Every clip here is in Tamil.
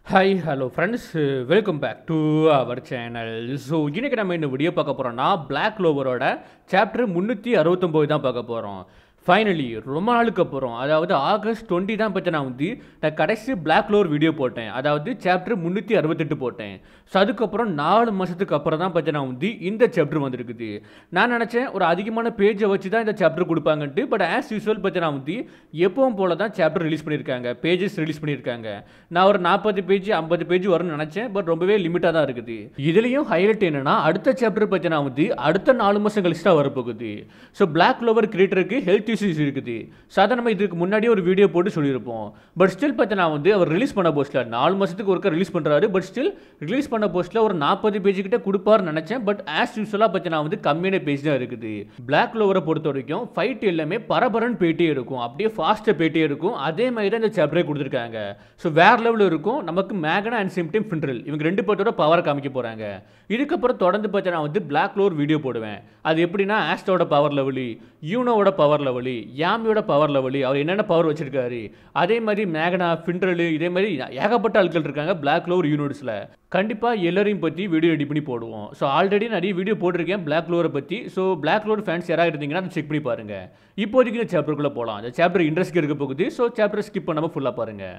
hi hello friends welcome back to our channel so இன்னைக்கு நம்ம இந்த வீடியோ பார்க்க போகிறோம்னா பிளாக் லோவரோட சாப்டர் முந்நூற்றி அறுபத்தொம்போது தான் பார்க்க போகிறோம் ஃபைனலி ரொம்ப நாளுக்கு அப்புறம் அதாவது ஆகஸ்ட் டுவெண்ட்டி தான் பற்றி நான் வந்து நான் கடைசி பிளாக் லோவர் வீடியோ போட்டேன் அதாவது சாப்டர் முந்நூற்றி அறுபத்தெட்டு போட்டேன் ஸோ அதுக்கப்புறம் நாலு மாதத்துக்கு அப்புறம் தான் பற்றி நான் வந்து இந்த சாப்டர் வந்திருக்குது நான் நினச்சேன் ஒரு அதிகமான பேஜை வச்சு தான் இந்த சாப்டர் கொடுப்பாங்கன்ட்டு பட் ஆஸ் யூஸ்வல் பற்றி நான் வந்து எப்பவும் போல தான் சாப்டர் ரிலீஸ் பண்ணியிருக்காங்க பேஜஸ் ரிலீஸ் பண்ணியிருக்காங்க நான் ஒரு நாற்பது பேஜ் ஐம்பது பேஜ் வரும்னு நினச்சேன் பட் ரொம்பவே லிமிட்டாக தான் இருக்குது இதுலேயும் ஹைலைட் என்னன்னா அடுத்த சாப்டர் பற்றி நான் வந்து அடுத்த நாலு மாதம் கழிச்சு தான் வரப்போகுது ஸோ பிளாக் லோவர் கிரியேட்டருக்கு ஹெல்த் இஷ்யூஸ் இருக்குது ஸோ அதை நம்ம இதுக்கு முன்னாடியே ஒரு வீடியோ போட்டு சொல்லியிருப்போம் பட் ஸ்டில் பார்த்து நான் வந்து அவர் ரிலீஸ் பண்ண போஸ்ட்டில் நாலு மாதத்துக்கு ஒருக்கா ரிலீஸ் பண்ணுறாரு பட் ஸ்டில் ரிலீஸ் பண்ண போஸ்ட்டில் ஒரு நாற்பது பேஜ் கிட்ட கொடுப்பாருன்னு நினச்சேன் பட் ஆஸ் யூஸ்வலாக பார்த்து நான் வந்து கம்மியான பேஜ் தான் இருக்குது பிளாக் லோவரை பொறுத்த வரைக்கும் ஃபைட் எல்லாமே பரபரன்னு போயிட்டே இருக்கும் அப்படியே ஃபாஸ்ட்டாக போயிட்டே இருக்கும் அதே மாதிரி தான் இந்த சாப்டரே கொடுத்துருக்காங்க ஸோ வேற லெவலில் இருக்கும் நமக்கு Magna and same time Finral இவங்க ரெண்டு பேர்த்தோட பவரை காமிக்க போகிறாங்க இதுக்கப்புறம் தொடர்ந்து பார்த்து நான் வந்து பிளாக் லோவர் வீடியோ போடுவேன் அது எப்படின்னா ஆஸ்டோட பவர் லெவலு யூனோவோட பவர் லெவலு யாமியோட பவர் லெவலு அவர் என்னென்ன பவர் வச்சிருக்காரு அதே மாதிரி மேகனா ஃபின்ட்ரலு இதே மாதிரி ஏகப்பட்ட ஆட்கள் இருக்காங்க பிளாக் லோவர் யூனிட்ஸில் கண்டிப்பாக எல்லாரையும் பற்றி வீடியோ ரெடி பண்ணி போடுவோம் ஸோ ஆல்ரெடி நிறைய வீடியோ போட்டிருக்கேன் பிளாக் லோரை பற்றி ஸோ பிளாக் லோர் ஃபேன்ஸ் யாராவது இருந்தீங்கன்னா அதை செக் பண்ணி பாருங்கள் இப்போதைக்கு இந்த சாப்டருக்குள்ளே போகலாம் அந்த சாப்டர் இன்ட்ரெஸ்ட் இருக்க போகுது ஸோ சாப்டர் ஸ்கிப் பண்ணாமல் ஃபுல்லாக பாருங்கள்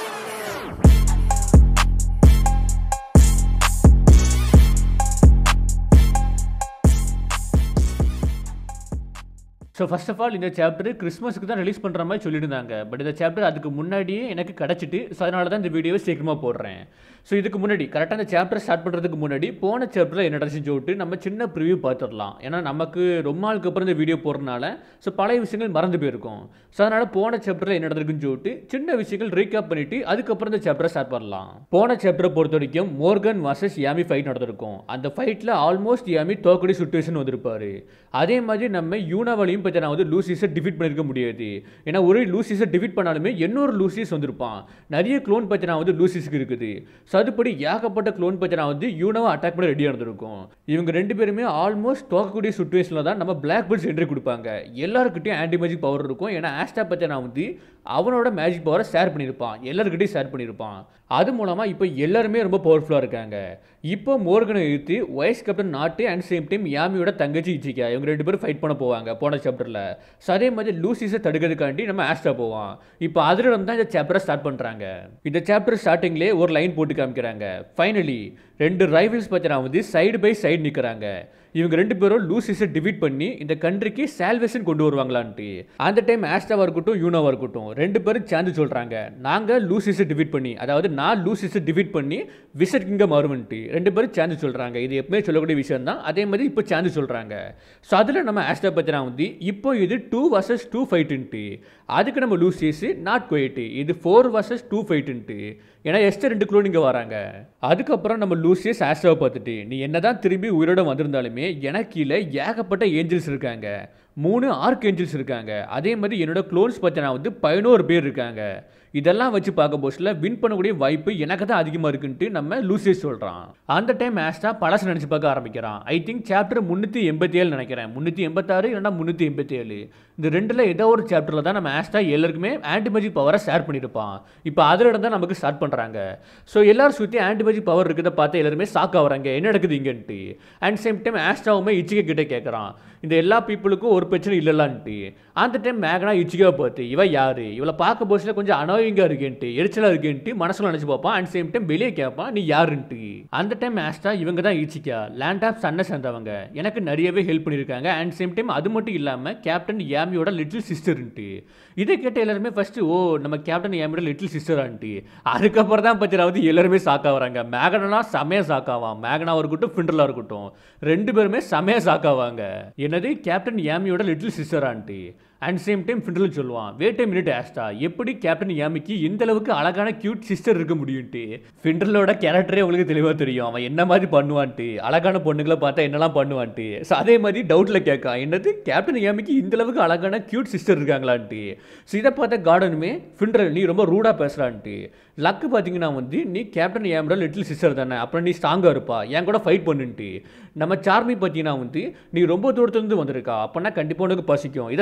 ஸோ ஃபர்ஸ்ட் ஆஃப் ஆல் இந்த சாப்டர் கிறிஸ்மஸுக்கு தான் ரிலீஸ் பண்ணுற மாதிரி சொல்லியிருந்தாங்க பட் இந்த சாப்டர் அதுக்கு முன்னாடியே எனக்கு கிடச்சிட்டு ஸோ அதனால தான் இந்த வீடியோவை சீக்கிரமாக போடுறேன் ஸோ இதுக்கு முன்னாடி கரெக்டாக அந்த சாப்டர் ஸ்டார்ட் பண்ணுறதுக்கு முன்னாடி போன சாப்டரில் என்ன நடந்துச்சு சொல்லிட்டு நம்ம சின்ன ப்ரிவியூ பார்த்துடலாம் ஏன்னா நமக்கு ரொம்ப நாளுக்கு அப்புறம் இந்த வீடியோ போடுறதுனால ஸோ பழைய விஷயங்கள் மறந்து போயிருக்கும் ஸோ அதனால் போன சாப்டரில் என்ன நடந்திருக்குன்னு சொல்லிட்டு சின்ன விஷயங்கள் ரீகேப் பண்ணிவிட்டு அதுக்கப்புறம் இந்த சாப்டரை ஸ்டார்ட் பண்ணலாம் போன சாப்டரை பொறுத்த வரைக்கும் மோர்கன் வாசஸ் யாமி ஃபைட் நடந்திருக்கும் அந்த ஃபைட்டில் ஆல்மோஸ்ட் யாமி தோக்கடி சுச்சுவேஷன் வந்திருப்பாரு அதே மாதிரி நம்ம யூனாவலையும் பற்றி நான் வந்து லூசிஸை டிஃபீட் பண்ணிருக்க முடியாது ஏன்னா ஒரு லூசிஸை டிஃபீட் பண்ணாலுமே இன்னொரு லூசிஸ் வந்திருப்பான் நிறைய க்ளோன் பற்றி நான் வந்து லூசிஸ்க்கு இருக்குது ஸோ அதுபடி ஏகப்பட்ட க்ளோன் பற்றி நான் வந்து யூனாவை அட்டாக் பண்ண ரெடியாக இருந்திருக்கும் இவங்க ரெண்டு பேருமே ஆல்மோஸ்ட் தோக்கக்கூடிய சுச்சுவேஷனில் தான் நம்ம பிளாக் பெல்ட்ஸ் என்ட்ரி கொடுப்பாங்க எல்லாருக்கிட்டையும் ஆன்டி மேஜிக் பவர் இருக்கும் ஏன்னா ஆஸ்டா பற்றி நான் வந்து அவனோட மேஜிக் பவரை ஷேர் பண்ணியிருப்பான் எல்லாருக்கிட்டையும் ஷேர் பண்ணியிருப்பான் அது மூலமாக இப்போ எல்லாருமே ரொம்ப பவர்ஃபுல்லாக இருக்காங்க இப்போ மோர்கனை இழுத்து வைஸ் கேப்டன் நாட்டு அண்ட் சேம் டைம் யாமியோட தங்கச்சி இச்சிக்கா இவங்க ரெண்டு பேரும் ஃபைட் பண்ண போவாங்க போன சாப்டரில் ஸோ அதே மாதிரி லூசிஸை தடுக்கிறதுக்காண்டி நம்ம ஆஸ்டா போவோம் இப்போ அதிலிருந்து தான் இந்த சாப்டரை ஸ்டார்ட் பண்ணுறாங்க இந்த சாப்டர் ஸ்டார்டிங்லேயே ஒரு லைன் போட்டு காமிக்கிறாங்க ஃபைனலி ரெண்டு ரைவல்ஸ் பார்த்தீங்கன்னா வந்து சைடு பை சைடு நிற்கிறாங்க இவங்க ரெண்டு பேரும் லூசிஸை டிவீட் பண்ணி இந்த கண்ட்ரிக்கு சால்வேஷன் கொண்டு வருவாங்களான்ட்டு அந்த டைம் ஆஸ்டாவாக இருக்கட்டும் யூனோவாக இருக்கட்டும் ரெண்டு பேரும் சேர்ந்து சொல்கிறாங்க நாங்கள் லூசிஸை டிவீட் பண்ணி அதாவது நான் லூசிஸை டிவீட் பண்ணி விசட் கிங்க மாறுவன்ட்டு ரெண்டு பேரும் சேர்ந்து சொல்கிறாங்க இது எப்பவுமே சொல்லக்கூடிய விஷயம் தான் அதே மாதிரி இப்போ சேர்ந்து சொல்கிறாங்க ஸோ அதில் நம்ம ஆஸ்டா பற்றினா வந்து இப்போ இது டூ வர்சஸ் டூ ஃபைட்டுன்ட்டு அதுக்கு நம்ம லூசிஸ் நாட் குவைட்டு இது ஃபோர் வர்சஸ் டூ ஃபைட்டுன்ட்டு ஏன்னா எஸ்டர் ரெண்டு குளோ இங்கே வராங்க அதுக்கப்புறம் நம்ம லூசியஸ் ஆஸ்டாவை பார்த்துட்டு நீ என்னதான் திரும்பி உயிரோட வந்திருந்தாலுமே எனக்கு கீழே ஏகப்பட்ட ஏஞ்சல்ஸ் இருக்காங்க மூணு ஆர்க் ஏஞ்சல்ஸ் இருக்காங்க அதே மாதிரி என்னோட க்ளோன்ஸ் பார்த்தீங்கன்னா வந்து பதினோரு பேர் இருக்காங்க இதெல்லாம் வச்சு பார்க்க போஸ்டில் வின் பண்ணக்கூடிய வாய்ப்பு எனக்கு தான் அதிகமாக இருக்குன்ட்டு நம்ம லூசியஸ் சொல்கிறான் அந்த டைம் ஆஸ்டா பழசு நினச்சி பார்க்க ஆரம்பிக்கிறான் ஐ திங்க் சாப்டர் முந்நூற்றி எண்பத்தி ஏழு நினைக்கிறேன் முந்நூற்றி எண்பத்தாறு இல்லைனா முந்நூற்றி எண்பத்தி ஏழு இந்த ரெண்டில் ஏதோ ஒரு சாப்டரில் தான் நம்ம ஆஸ்டா எல்லாருக்குமே ஆன்டிமேஜிக் பவரை ஷேர் பண்ணியிருப்பான் இப்போ அதில் இருந்து தான் நமக்கு ஸ்டார்ட் பண்ணுறாங்க ஸோ எல்லாரும் சுற்றி ஆன்டிமேஜிக் பவர் இருக்கிறத பார்த்து எல்லாருமே ஷாக் ஆகுறாங்க என்ன நடக்குது இங்கன்ட்டு அண்ட் சேம் டைம் ஆஸ்டாவுமே இச்சிக்க கிட்டே கேட்குறான் இந்த எல்லா பீப்புளுக்கும் ஒரு பிரச்சனை இல்லைலான்ட்டு அந்த டைம் மேகனா இச்சிக்காவை பார்த்து இவ யாரு இவளை பார்க்க போஸ்டில் கொஞ்சம் அனோயிங்காக இருக்கேன்ட்டு எரிச்சலாக இருக்கேன்ட்டு மனசில் நினச்சி பார்ப்பான் அண்ட் சேம் டைம் வெளியே கேட்பான் நீ யாருன்ட்டு அந்த டைம் ஆஸ்டா இவங்க தான் இச்சிக்கா லேண்ட் ஆஃப் சன்னை சேர்ந்தவங்க எனக்கு நிறையவே ஹெல்ப் பண்ணியிருக்காங்க அண்ட் சேம் டைம் அது மட்டும் இல்லாமல் கேப்டன் யாமியோட லிட்டில் சிஸ்டர்ன்ட்டு இதை கேட்ட எல்லாருமே ஃபர்ஸ்ட் ஓ நம்ம கேப்டன் யாமியோட லிட்டில் சிஸ்டரான்ட்டு அதுக்கப்புறம் தான் பற்றி வந்து எல்லாருமே சாக்கா வராங்க மேகனா செமையா சாக்காவான் மேகனாவாக இருக்கட்டும் ஃபிண்டலாக இருக்கட்டும் ரெண்டு பேருமே செமையா சாக்காவாங்க என்னது கேப்டன் யாமியோட லிட்டில் சிஸ்டரான்ட்டு அண்ட் சேம் டைம் ஃபிண்டல் சொல்லுவான் வேட் டைம் மினிட் ஆஸ்டா எப்படி கேப்டன் யாமிக்கு இந்த அளவுக்கு அழகான கியூட் சிஸ்டர் இருக்க முடியும்ட்டு ஃபிண்டலோட கேரக்டரே உங்களுக்கு தெளிவாக தெரியும் அவன் என்ன மாதிரி பண்ணுவான்ட்டு அழகான பொண்ணுங்களை பார்த்தா என்னெல்லாம் பண்ணுவான்ட்டு ஸோ அதே மாதிரி டவுட்டில் கேட்கான் என்னது கேப்டன் யாமிக்கு இந்த அளவுக்கு அழகான கியூட் சிஸ்டர் இருக்காங்களான்ட்டு ஸோ இதை பார்த்த கார்டனுமே ஃபிண்டல் நீ ரொம்ப ரூடாக பேசுகிறான்ட்டு லக்கு பார்த்தீங்கன்னா வந்து நீ கேப்டன் ஏமரல் லிட்டில் சிஸ்டர் தானே அப்புறம் நீ ஸ்ட்ராங்காக இருப்பா என் கூட ஃபைட் பண்ணுன்ட்டு நம்ம சார்மி பார்த்தீங்கன்னா வந்து நீ ரொம்ப தூரத்துலேருந்து வந்திருக்கா அப்போனா கண்டிப்பாக உனக்கு பசிக்கும் இதை சாப்பிடு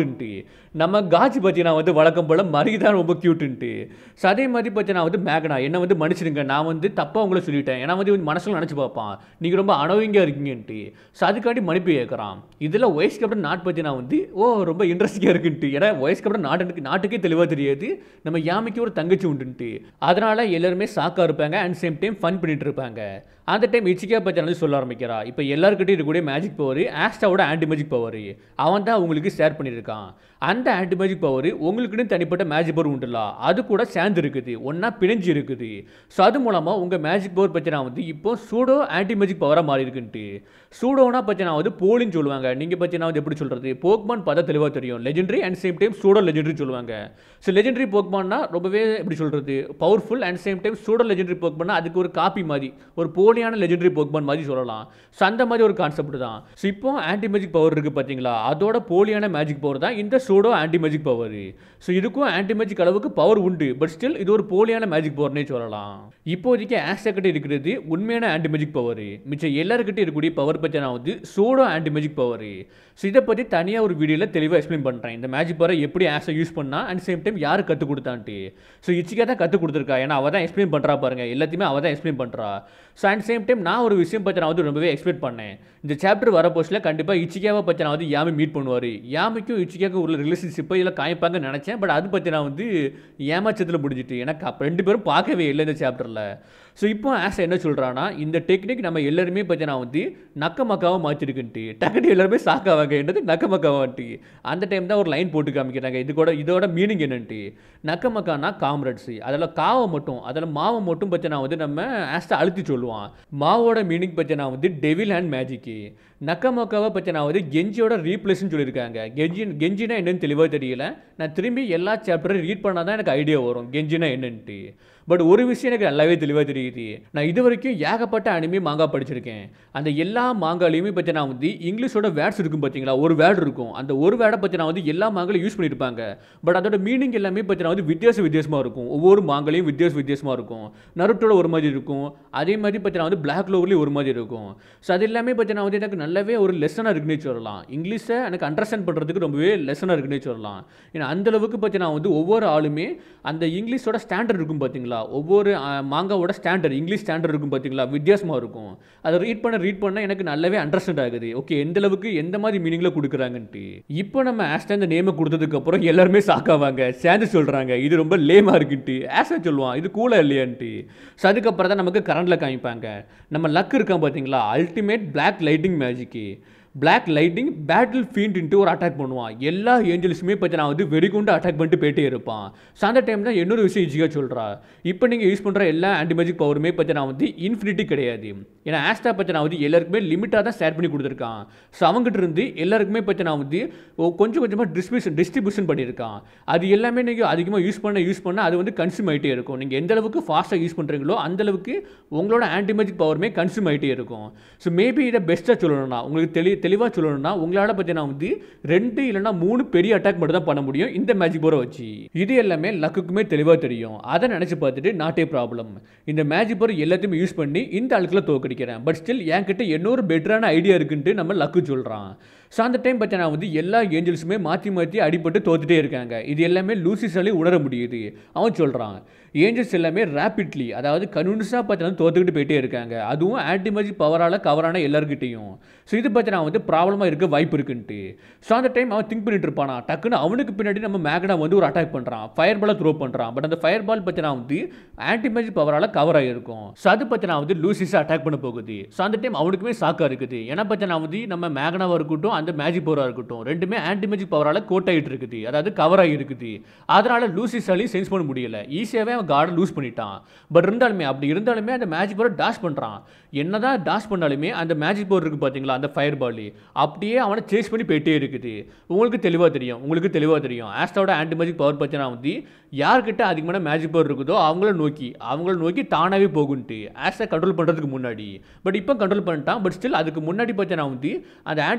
க்யூட்டுன்ட்டு நம்ம காஜி பார்த்தீங்கன்னா வந்து வழக்கம் போல் மரி தான் ரொம்ப க்யூட்டுன்ட்டு ஸோ அதே மாதிரி பார்த்தீங்கன்னா வந்து மேகனா என்ன வந்து மன்னிச்சிடுங்க நான் வந்து தப்பாக உங்களை சொல்லிட்டேன் ஏன்னா வந்து மனசில் நினச்சி பார்ப்பான் நீங்கள் ரொம்ப அனவிங்காக இருக்கீங்கன்ட்டு ஸோ அதுக்காண்டி மன்னிப்பு கேட்குறான் இதில் வயசு கேப்டன் நாட் பார்த்தீங்கன்னா வந்து ஓ ரொம்ப இன்ட்ரெஸ்டிங்காக இருக்குன்ட்டு ஏன்னா வயசு கேப்டன் நாட்டுக்கு நாட்டுக்கே தெளிவாக தெரியாது நம்ம யாமிக்கு ஒரு தங்கச்சி உண்டுன்ட்டு அதனால் எல்லாருமே சாக்காக இருப்பாங்க அண்ட் சேம் டைம் ஃபன் பண்ணிட்டு இருப்பாங்க அந்த டைம் இச்சிக்கா பற்றி வந்து சொல்ல ஆரம்பிக்கிறா இப்போ எல்லாருக்கிட்டையும் இருக்கக்கூடிய மேஜிக் பவர் ஆஸ்டாவோட ஆன்டி மேஜிக் பவர் அவன் தான் உங்களுக்கு ஷேர் பண்ணியிருக்கான் அந்த ஆன்டி மேஜிக் பவர் உங்களுக்குன்னு தனிப்பட்ட மேஜிக் பவர் உண்டுல அது கூட சேர்ந்து இருக்குது ஒன்றா பிணைஞ்சு இருக்குது ஸோ அது மூலமாக உங்கள் மேஜிக் பவர் பற்றினா வந்து இப்போ சூடோ ஆன்டி மேஜிக் பவராக மாறி இருக்குன்ட்டு சூடோனா பற்றினா வந்து போலின்னு சொல்லுவாங்க நீங்கள் பற்றினா வந்து எப்படி சொல்கிறது போக்மான் பார்த்தா தெளிவாக தெரியும் legendary and same time pseudo legendary சொல்லுவாங்க ஸோ லெஜெண்டரி போக்மான்னா ரொம்பவே எப்படி சொல்கிறது powerful and same time pseudo legendary போக்மான்னா அதுக்கு ஒரு காப்பி மாதிரி ஒரு போலியான லெஜெண்டரி போக்மான் மாதிரி சொல்லலாம் ஸோ அந்த மாதிரி ஒரு கான்செப்ட் தான் ஸோ இப்போ ஆன்டி மேஜிக் பவர் இருக்குது பார்த்தீங்களா அதோட போலியான மேஜிக் பவர் தான் இந்த pseudo anti magic power so இதுக்கும் ஆன்டி மேஜிக் அளவுக்கு பவர் உண்டு பட் ஸ்டில் இது ஒரு போலியான மேஜிக் பவர்னே சொல்லலாம் இப்போதைக்கு ஆஸ்டாக்கிட்ட இருக்கிறது உண்மையான ஆன்டி மேஜிக் பவர் மிச்சம் எல்லாருக்கிட்ட இருக்கக்கூடிய பவர் பற்றி நான் வந்து pseudo anti magic power so இதை பற்றி தனியாக ஒரு வீடியோவில் தெளிவாக எக்ஸ்பிளைன் பண்ணுறேன் இந்த மேஜிக் பவரை எப்படி ஆஸை யூஸ் பண்ணா அண்ட் சேம் டைம் யார் கற்றுக் கொடுத்தான்ட்டு ஸோ இச்சிக்கா தான் கற்றுக் கொடுத்துருக்கா ஏன்னா அவள் தான் எக்ஸ்பிளைன் பண்ணுறா பாருங்க எல்லாத்தையுமே அவள் தான் எக்ஸ்பிளைன் பண்ணுறா ஸோ அண்ட் சேம் டைம் நான் ஒரு விஷயம் பற்றி நான் வந்து ரொம்பவே எக்ஸ்பெக்ட் பண்ணேன் இந்த சாப்டர் வர போஸ்ட்டில் கண்டிப்பாக இச்சிக்காவை பற்றி நான் வந்து யாமி மீட் பண்ணுவார் யாமிக்கும் இச்சிக்காவுக்கும் உள்ள ரிலேஷன்ஷிப்பை இதில் காமிப்பாங்கன்னு நினச்சேன் பட் அது பற்றி நான் வந்து ஏமாச்சத்தில் முடிஞ்சிட்டு எனக்கு அப்போ ரெண்டு பேரும் பார்க்கவே இல்லை இந்த சாப்டரில் ஸோ இப்போ ஆஸ் என்ன சொல்கிறான்னா இந்த டெக்னிக் நம்ம எல்லாருமே பற்றி நான் வந்து நக்க மக்காவை மாற்றிருக்குன்ட்டு டக்குனு எல்லாருமே சாக்காவாங்க என்னது நக்க மக்காவான்ட்டு அந்த டைம் தான் ஒரு லைன் போட்டு காமிக்கிறாங்க இது கூட இதோட மீனிங் என்னன்ட்டு நக்க மக்கானா காம்ரட்ஸ் அதில் காவை மட்டும் அதில் மாவை மட்டும் பற்றி நான் வந்து நம்ம ஆஸ்ட்டை அழுத்தி சொல்லுவான் மாவோட மீனிங் பற்றி நான் வந்து டெவில் அண்ட் மேஜிக்கு நக்க மக்காவை பற்றி நான் வந்து கெஞ்சியோட ரீப்ளேஸ்னு சொல்லியிருக்காங்க கெஞ்சி கெஞ்சினா என்னன்னு தெளிவாக தெரியல நான் திரும்பி எல்லா சாப்டரும் ரீட் பண்ணால் தான் எனக்கு ஐடியா வரும் கெஞ்சினா என்னன்ட்டு பட் ஒரு விஷயம் எனக்கு நல்லாவே தெளிவாக தெரியுது நான் இது வரைக்கும் ஏகப்பட்ட அனிமே மாங்கா படிச்சிருக்கேன் அந்த எல்லா மாங்காலையுமே பற்றி நான் வந்து இங்கிலீஷோட வேர்ட்ஸ் இருக்கும் பார்த்தீங்களா ஒரு வேர்டு இருக்கும் அந்த ஒரு வேர்டை பற்றி நான் வந்து எல்லா மாங்களையும் யூஸ் பண்ணியிருப்பாங்க பட் அதோட மீனிங் எல்லாமே பற்றி நான் வந்து வித்தியாச வித்தியாசமாக இருக்கும் ஒவ்வொரு மாங்களையும் வித்தியாச வித்தியாசமாக இருக்கும் நருட்டோட ஒரு மாதிரி இருக்கும் அதே மாதிரி பற்றி நான் வந்து பிளாக் லோவர்லேயும் ஒரு மாதிரி இருக்கும் ஸோ அது எல்லாமே பற்றி நான் வந்து எனக்கு நல்லாவே ஒரு லெசனாக இருக்குன்னே சொல்லலாம் இங்கிலீஷை எனக்கு அண்டர்ஸ்டாண்ட் பண்ணுறதுக்கு ரொம்பவே லெசனாக இருக்குன்னே சொல்லலாம் ஏன்னா அந்த அளவுக்கு பற்றி நான் வந்து ஒவ்வொரு ஆளுமே அந்த இங்கிலீஷோட ஸ்டாண்டர்ட் இருக்கும் பார்த்தீங்களா ஒவ்வொரு அஹ், மாங்காவோட ஸ்டாண்டர்ட் இங்கிலீஷ் ஸ்டாண்டர்ட் இருக்கும் பார்த்தீங்களா வித்தியாசமாக இருக்கும் அதை ரீட் பண்ண ரீட் பண்ண எனக்கு நல்லாவே அண்டர்ஸ்டாண்ட் ஆகுது ஓகே எந்த அளவுக்கு எந்த மாதிரி மீனிங்கில் கொடுக்குறாங்கன்ட்டு இப்போ நம்ம ஆஸ்டா இந்த நேமை கொடுத்ததுக்கப்புறம் எல்லாருமே சாக்காவாங்க சேர்ந்து சொல்கிறாங்க இது ரொம்ப லேமாக இருக்குன்ட்டு ஆஸ்டா சொல்லுவான் இது கூலாக இல்லையான்ட்டு ஸோ அதுக்கப்புறம் தான் நமக்கு கரண்டில் காமிப்பாங்க நம்ம லக் இருக்கான் பார்த்தீங்களா ultimate black lightning magic black lightning battle ஃபீன்ட்டு ஒரு அட்டாக் பண்ணுவான் எல்லா ஏஞ்சல்ஸுமே பற்றி நான் வந்து வெடிகுண்டு அட்டாக் பண்ணிட்டு போயிட்டே இருப்பான் ஸோ அந்த டைம் தான் இன்னொரு விஷயம் ஈஸியாக சொல்கிறா இப்போ நீங்கள் யூஸ் பண்ணுற எல்லா ஆன்டி மேஜிக் பவருமே பற்றி நான் வந்து இன்ஃபினிட்டி கிடையாது ஏன்னா ஆஸ்டா பற்றி நான் வந்து எல்லாருக்குமே லிமிட்டாக தான் ஷேர் பண்ணி கொடுத்துருக்கான் ஸோ அவங்ககிட்ட இருந்து எல்லாருக்குமே பற்றி நான் வந்து ஓ, கொஞ்சம் கொஞ்சமாக டிஸ்ட்ரிபியூஷன் டிஸ்ட்ரிபியூஷன் பண்ணியிருக்கான் அது எல்லாமே நீங்கள் அதிகமாக யூஸ் பண்ண யூஸ் பண்ண அது வந்து கன்சியூம் ஆகிட்டே இருக்கும் நீங்கள் எந்த அளவுக்கு ஃபாஸ்ட்டாக யூஸ் பண்ணுறீங்களோ அந்த அளவுக்கு உங்களோட ஆன்டி மேஜிக் பவருமே கன்சியூம் ஆகிட்டே இருக்கும் ஸோ மேபி இதை பெஸ்ட்டாக சொல்லணும்னா உங்களுக்கு தெளி தெளிவாக சொல்லணும்னா உங்களால் பார்த்தீங்கன்னா வந்து ரெண்டு இல்லைன்னா மூணு பெரிய அட்டாக் மட்டும் தான் பண்ண முடியும் இந்த மேஜிக் பவரை வச்சு இது எல்லாமே லக்குக்குமே தெளிவாக தெரியும் அதை நினச்சி பார்த்துட்டு நாட்டே ப்ராப்ளம் இந்த மேஜிக் பவர் எல்லாத்தையுமே யூஸ் பண்ணி இந்த ஆளுக்குள்ள தோக்கடிக்கிறேன் பட் ஸ்டில் என்கிட்ட இன்னொரு பெட்டரான ஐடியா இருக்குன்ட்டு நம்ம லக்கு சொல்கிறான் ஸோ அந்த டைம் பார்த்தீங்கன்னா வந்து எல்லா ஏஞ்சல்ஸுமே மாற்றி மாற்றி அடிபட்டு தோத்துட்டே இருக்காங்க இது எல்லாமே லூசிஸாலே உணர முடியுது அவன் சொல்கிறான் ஏஞ்சல்ஸ் எல்லாமே ரேப்பிட்லி அதாவது கன்வின்ஸாக பார்த்தீங்கன்னா தோத்துக்கிட்டு போயிட்டே இருக்காங்க அதுவும் ஆன்டி மேஜிக் பவரால் கவரான எல்லாருக்கிட்டையும் ஸோ இது பார்த்தீங்கன்னா வந்து ப்ராப்ளமாக இருக்க வாய்ப்பு இருக்குன்ட்டு ஸோ அந்த டைம் அவன் திங்க் பண்ணிட்டு இருப்பானா டக்குன்னு அவனுக்கு பின்னாடி நம்ம மேக்னா வந்து ஒரு அட்டாக் பண்ணுறான் ஃபயர் பாலை த்ரோ பண்ணுறான் பட் அந்த ஃபயர் பால் பார்த்தீங்கன்னா வந்து ஆன்டி மேஜிக் பவரால் கவர் ஆகிருக்கும் ஸோ அது பார்த்தீங்கன்னா வந்து லூசிஸை அட்டாக் பண்ண போகுது ஸோ அந்த டைம் அவனுக்குமே சாக்கா இருக்குது ஏன்னா பார்த்தீங்கன்னா வந்து நம்ம மேக்னாவாக இருக்கட்டும் அந்த மேஜிக் பவராக இருக்கட்டும் ரெண்டுமே ஆன்டி மேஜிக் பவரால் கோட் ஆகிட்டு இருக்குது அதாவது கவர் ஆகி இருக்குது அதனால லூசிஸாலையும் சென்ஸ் பண்ண முடியல ஈஸியாகவே அவன் கார்டை லூஸ் பண்ணிட்டான் பட் இருந்தாலுமே அப்படி இருந்தாலுமே அந்த மேஜிக் பவர் டாஷ் பண்ணுறான் என்னதான் டாஷ் பண்ணாலுமே அந்த மேஜிக் பவர் இருக்குது பார்த்தீங்களா அந்த ஃபயர் பால் அப்படியே அவனை சேஸ் பண்ணி போயிட்டே இருக்குது உங்களுக்கு தெளிவாக தெரியும் உங்களுக்கு தெளிவாக தெரியும் ஆஸ்டாவோட ஆன்டி மேஜிக் பவர் பற்றினா வந்து யார்கிட்ட அதிகமான மேஜிக் பவர் இருக்குதோ அவங்கள நோக்கி அவங்கள நோக்கி தானாகவே போகுன்ட்டு ஆஸ்டை கண்ட்ரோல் பண்ணுறதுக்கு முன்னாடி பட் இப்போ கண்ட்ரோல் பண்ணிட்டான் பட் ஸ்டில் அதுக்கு முன்னாடி பார்த்தீங்கன்னா வந்து அந்த ஆன்டி மேஜிக் பவர்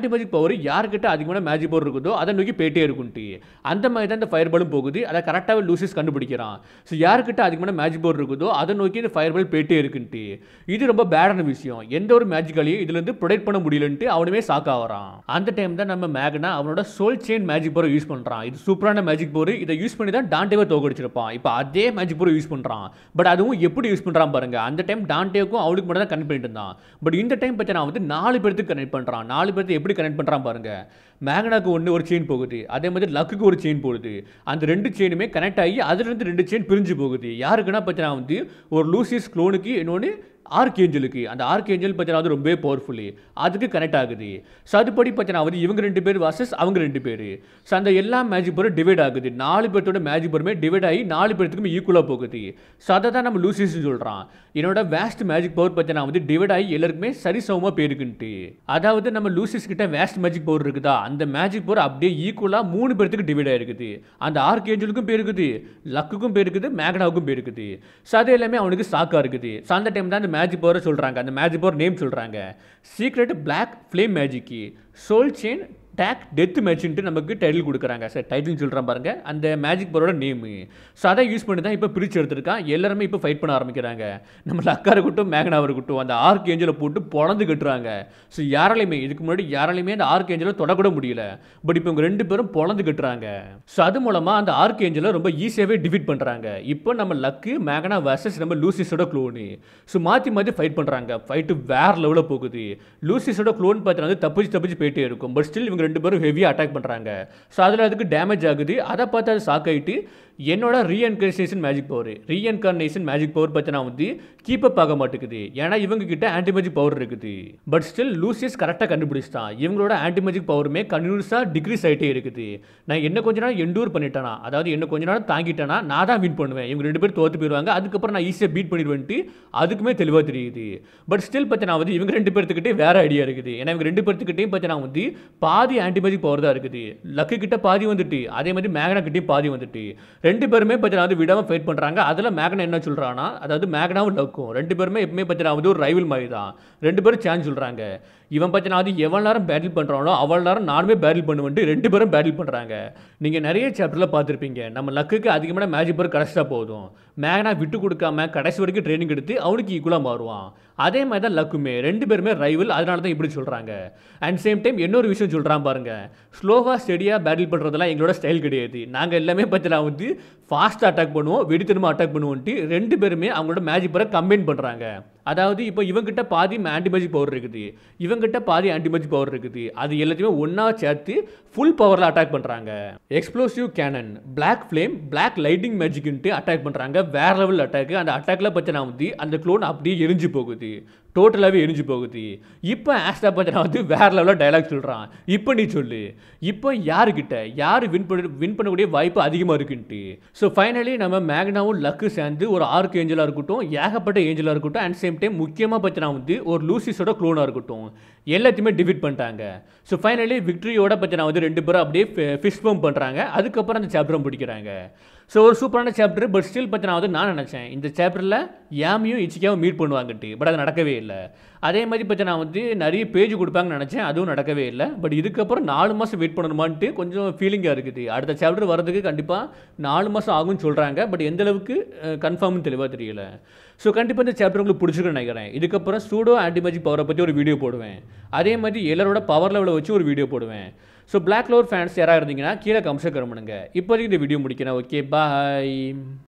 பவர் யார்கிட்ட அதிகமான மேஜிக் பவர் இருக்குதோ அதை நோக்கி போயிட்டே இருக்குன்ட்டு அந்த மாதிரி தான் இந்த ஃபயர் பாலும் போகுது அதை கரெக்டாகவே லூசிஸ் கண்டுபிடிக்கிறான் ஸோ யார்கிட்ட அதிகமான மேஜிக் பவர் இருக்குதோ அதை நோக்கி இந்த ஃபயர் பால் போயிட்டே இருக்குன்ட்டு இது ரொம்ப பேடான விஷயம் எந்த ஒரு மேஜிக்காலையும் இதுலேருந்து ப்ரொடெக்ட் பண்ண முடியலன்ட்டு அவனுமே சாக்கா வரான் அந்த டைம் தான் நம்ம மேக்னா அவனோட soul chain magic power use பண்ணுறான் இது சூப்பரான மேஜிக் பவர் இதை யூஸ் பண்ணி தான் டாண்டேவை தோக்கடிச்சிருப்பான் இப்போ அதே மேஜிக் பவர் யூஸ் பண்ணுறான் பட் அதுவும் எப்படி யூஸ் பண்ணுறான் பாருங்க அந்த டைம் டாண்டேவுக்கும் அவளுக்கு மட்டும் தான் கனெக்ட் பண்ணிட்டு இருந்தான் பட் இந்த டைம் பார்த்தீங்கன்னா வந்து நாலு பேருக்கு கனெக்ட் பண்ணுறான் நாலு பேர்த்து எப்படி கனெக்ட் பண்ணுறான் பாருங்க மேகனாக்கு ஒன்று ஒரு செயின் போகுது அதே மாதிரி லக்குக்கு ஒரு செயின் போகுது அந்த ரெண்டு செயினுமே கனெக்ட் ஆகி அதுலேருந்து ரெண்டு செயின் பிரிஞ்சு போகுது யாருக்குன்னா பார்த்தீங்கன்னா வந்து ஒரு லூசிஸ் க்ளோனுக்கு இன்னொன்று ஆர்க் ஏஞ்சலுக்கு அந்த ஆர்க் ஏஞ்சல் பார்த்தீங்கன்னா வந்து ரொம்பவே பவர்ஃபுல்லு அதுக்கு கனெக்ட் ஆகுது ஸோ அதுபடி பார்த்தீங்கன்னா வந்து இவங்க ரெண்டு பேர் வாசஸ் அவங்க ரெண்டு பேர் ஸோ அந்த எல்லா மேஜிக் பவரும் டிவைட் ஆகுது நாலு பேர்த்தோட மேஜிக் பவருமே டிவைட் ஆகி நாலு பேர்த்துக்குமே ஈக்குவலாக போகுது ஸோ அதை தான் நம்ம லூசிஸ்னு சொல்கிறான் என்னோட வேஸ்ட் மேஜிக் பவர் பார்த்தீங்கன்னா வந்து டிவைட் ஆகி எல்லாருக்குமே சரிசமமாக போயிருக்குன்ட்டு அதாவது நம்ம லூசிஸ் கிட்ட வேஸ்ட் மேஜிக் பவர் இருக்குதா அந்த மேஜிக் பவர் அப்படியே ஈக்குவலாக மூணு பேர்த்துக்கு டிவைட் ஆயிருக்குது அந்த ஆர்க் ஏஞ்சலுக்கும் போயிருக்குது லக்குக்கும் போயிருக்குது மேக்னாவுக்கும் போயிருக்குது ஸோ அது எல்லாமே அவனுக்கு சாக்காக இருக்குது ஸோ அந்த டைம் தான் அந்த மேஜிக் பவரை சொல்கிறாங்க அந்த மேஜிக் பவர் நேம் சொல்கிறாங்க secret black flame magic soul chain take death மேட்ச்ன்ட்டு நமக்கு டைட்டில் கொடுக்குறாங்க சார் டைட்டில் சொல்கிறேன் பாருங்க அந்த மேஜிக் பவரோட நேமு ஸோ அதை யூஸ் பண்ணி தான் இப்போ பிரித்து எடுத்திருக்கான் எல்லாருமே இப்போ ஃபைட் பண்ண ஆரம்பிக்கிறாங்க நம்ம லக்கா இருக்கட்டும் மேகனாக இருக்கட்டும் அந்த ஆர்க் ஏஞ்சலை போட்டு பொழந்து கட்டுறாங்க ஸோ யாராலையுமே இதுக்கு முன்னாடி யாராலையுமே அந்த ஆர்க் ஏஞ்சலை தொடக்கூட முடியல பட் இப்போ இவங்க ரெண்டு பேரும் பொழந்து கட்டுறாங்க ஸோ அது மூலமாக அந்த ஆர்க் ஏஞ்சலை ரொம்ப ஈஸியாகவே டிஃபீட் பண்ணுறாங்க இப்போ நம்ம லக்கு மேகனா வர்சஸ் நம்ம லூசிஸோட க்ளோனு ஸோ மாற்றி மாற்றி ஃபைட் பண்ணுறாங்க ஃபைட்டு வேற லெவலில் போகுது லூசிஸோட க்ளோன் பார்த்தீங்கன்னா வந்து தப்பிச்சு தப்பிச்சு போயிட்டே இருக்கும் பட் ஸ்டில் இவங்க ரெண்டு பேரும் ஹெவியாக அட்டாக் பண்ணுறாங்க ஸோ அதில் அதுக்கு டேமேஜ் ஆகுது அதை பார்த்து அது ஷாக் ஆகிட்டு என்னோட reincarnation magic power reincarnation magic power பார்த்தீங்கன்னா வந்து கீப் அப் ஆக மாட்டேங்குது ஏன்னா இவங்க கிட்ட ஆன்டி மேஜிக் பவர் இருக்குது பட் ஸ்டில் லூசியஸ் கரெக்டாக கண்டுபிடிச்சிட்டான் இவங்களோட ஆன்டி மேஜிக் பவருமே கன்யூஸாக டிக்ரீஸ் ஆகிட்டே இருக்குது நான் என்ன கொஞ்ச நாள் எண்டூர் பண்ணிட்டேனா அதாவது என்ன கொஞ்ச நாள் தாங்கிட்டேனா நான் தான் வின் பண்ணுவேன் இவங்க ரெண்டு பேர் தோத்து போயிடுவாங்க அதுக்கப்புறம் நான் ஈஸியாக பீட் பண்ணிடுவேன்ட்டு அதுக்குமே தெளிவாக தெரியுது பட் ஸ்டில் பார்த்தீங்கன்னா வந்து இவங்க ரெண்டு பேர்த்துக்கிட்டே வேற ஐடியா இருக்குது ஏன்னா இவங்க ரெண்டு பேர்த்துக்கிட்டையும் பார்த்தீங்கன்னா வந்து பாதி ஆன்டி மேஜிக் பவர் தான் இருக்குது லக்கு கிட்ட பாதி வந்துட்டு அதே மாதிரி மேகனா கிட்டேயும் பாதி வந்துட்டு ரெண்டு பேருமே பார்த்தீங்கன்னா வந்து விடாமல் ஃபைட் பண்ணுறாங்க அதில் மேகனா என்ன சொல்கிறான்னா அதாவது மேகனாவும் லக்கும் ரெண்டு பேருமே எப்பவுமே பார்த்தீங்கன்னா வந்து ஒரு ரைவல் மாதிரி தான் ரெண்டு பேரும் சான்ஸ் சொல்கிறாங்க இவன் பார்த்தீங்கன்னா அது எவ்வளோ நேரம் பேட்டில் பண்ணுறானோ அவ்வளோ நேரம் நானுமே பேட்டில் பண்ணுவேன்ட்டு ரெண்டு பேரும் பேட்டில் பண்ணுறாங்க நீங்கள் நிறைய சாப்டரில் பார்த்துருப்பீங்க நம்ம லக்குக்கு அதிகமான மேஜிக் பவர் கிடச்சிட்டா போதும் மேகனா விட்டு கொடுக்காம கடைசி வரைக்கும் ட்ரைனிங் எடுத்து அவனுக்கு ஈக்குவலாக மாறுவான் அதே மாதிரி தான் லக்குமே ரெண்டு பேருமே ரைவல் அதனால தான் இப்படி சொல்கிறாங்க அண்ட் சேம் டைம் இன்னொரு விஷயம் சொல்கிறான் பாருங்க ஸ்லோவாக ஸ்டெடியாக பேட்டில் பண்ணுறதெல்லாம் எங்களோட ஸ்டைல் கிடையாது நாங்கள் எல்லாமே பார்த்தீங்கன்னா வந்து ஃபாஸ்ட்டாக அட்டாக் பண்ணுவோம் வெடித்தனமாக அட்டாக் பண்ணுவோன்ட்டு ரெண்டு பேருமே அவங்களோட மேஜிக் பவரை கம்பைன் பண்ணுறாங்க அதாவது இப்போ இவங்கிட்ட பாதி ஆன்டி மேஜிக் பவர் இருக்குது இவங்கிட்ட பாதி ஆன்டி மேஜிக் பவர் இருக்குது அது எல்லாத்தையுமே ஒன்றா சேர்த்து ஃபுல் பவரில் அட்டாக் பண்ணுறாங்க explosive cannon black flame black lightning மேஜிக்ன்ட்டு அட்டாக் பண்ணுறாங்க வேற லெவல் அட்டாக் அந்த அட்டாக்ல பார்த்தீங்கன்னா வந்து அந்த க்ளோன் அப்படியே எரிஞ்சு போகுது டோட்டலாகவே எரிஞ்சு போகுது இப்போ ஆஸ்டா பார்த்தீங்கன்னா வந்து வேற லெவலில் டைலாக் சொல்கிறான் இப்போ நீ சொல்லு இப்போ யாருக்கிட்ட யார் வின் பண்ண வின் பண்ணக்கூடிய வாய்ப்பு அதிகமாக இருக்குன்ட்டு ஸோ ஃபைனலி நம்ம மேக்னாவும் லக்கு சேர்ந்து ஒரு ஆர்க் ஏஞ்சலாக இருக்கட்டும் ஏகப்பட்ட ஏஞ்சலாக இருக்கட்டும் அண்ட் சேம் டைம் முக்கியமாக பார்த்தீங்கன்னா வந்து ஒரு லூசிஸோட க்ளோனாக இருக்கட்டும் எல்லாத்தையுமே டிஃபீட் பண்ணிட்டாங்க ஸோ ஃபைனலி விக்ட்ரியோட பார்த்தீங்கன்னா வந்து ரெண்டு பேரும் அப்படியே ஃபிஷ் பம்ப் பண்ணுறாங்க அதுக்கப்புறம் அந்த சாப்டரும் பிடிக்கிறாங்க ஸோ ஒரு சூப்பரான சாப்டர் பட் ஸ்டில் பார்த்தீங்கன்னா வந்து நான் நினச்சேன் இந்த சாப்டரில் யாமியும் இச்சிக்காவும் மீட் பண்ணுவாங்கட்டு பட் அது நடக்கவே இல்லை அதே மாதிரி பார்த்தீங்கன்னா வந்து நிறைய பேஜ் கொடுப்பாங்கன்னு நினச்சேன் அதுவும் நடக்கவே இல்லை பட் இதுக்கப்புறம் நாலு மாதம் வெயிட் பண்ணணுமான்ட்டு கொஞ்சம் ஃபீலிங்காக இருக்குது அடுத்த சாப்டர் வரதுக்கு கண்டிப்பாக நாலு மாதம் ஆகும்னு சொல்கிறாங்க பட் எந்த அளவுக்கு கன்ஃபார்ம்னு தெளிவாக தெரியல ஸோ கண்டிப்பாக இந்த சாப்டர் உங்களுக்கு பிடிச்சிருக்குன்னு நினைக்கிறேன் இதுக்கப்புறம் சூடோ ஆன்டிமேஜிக் பவரை பற்றி ஒரு வீடியோ போடுவேன் அதே மாதிரி எல்லாரோட பவர் லெவலை வச்சு ஒரு வீடியோ போடுவேன் ஸோ பிளாக் லோர் ஃபேன்ஸ் யாராக இருந்தீங்கன்னா கீழே கம்ச கருமணுங்க இப்போதைக்கு இந்த வீடியோ முடிக்கிறேன் ஓகே பாய்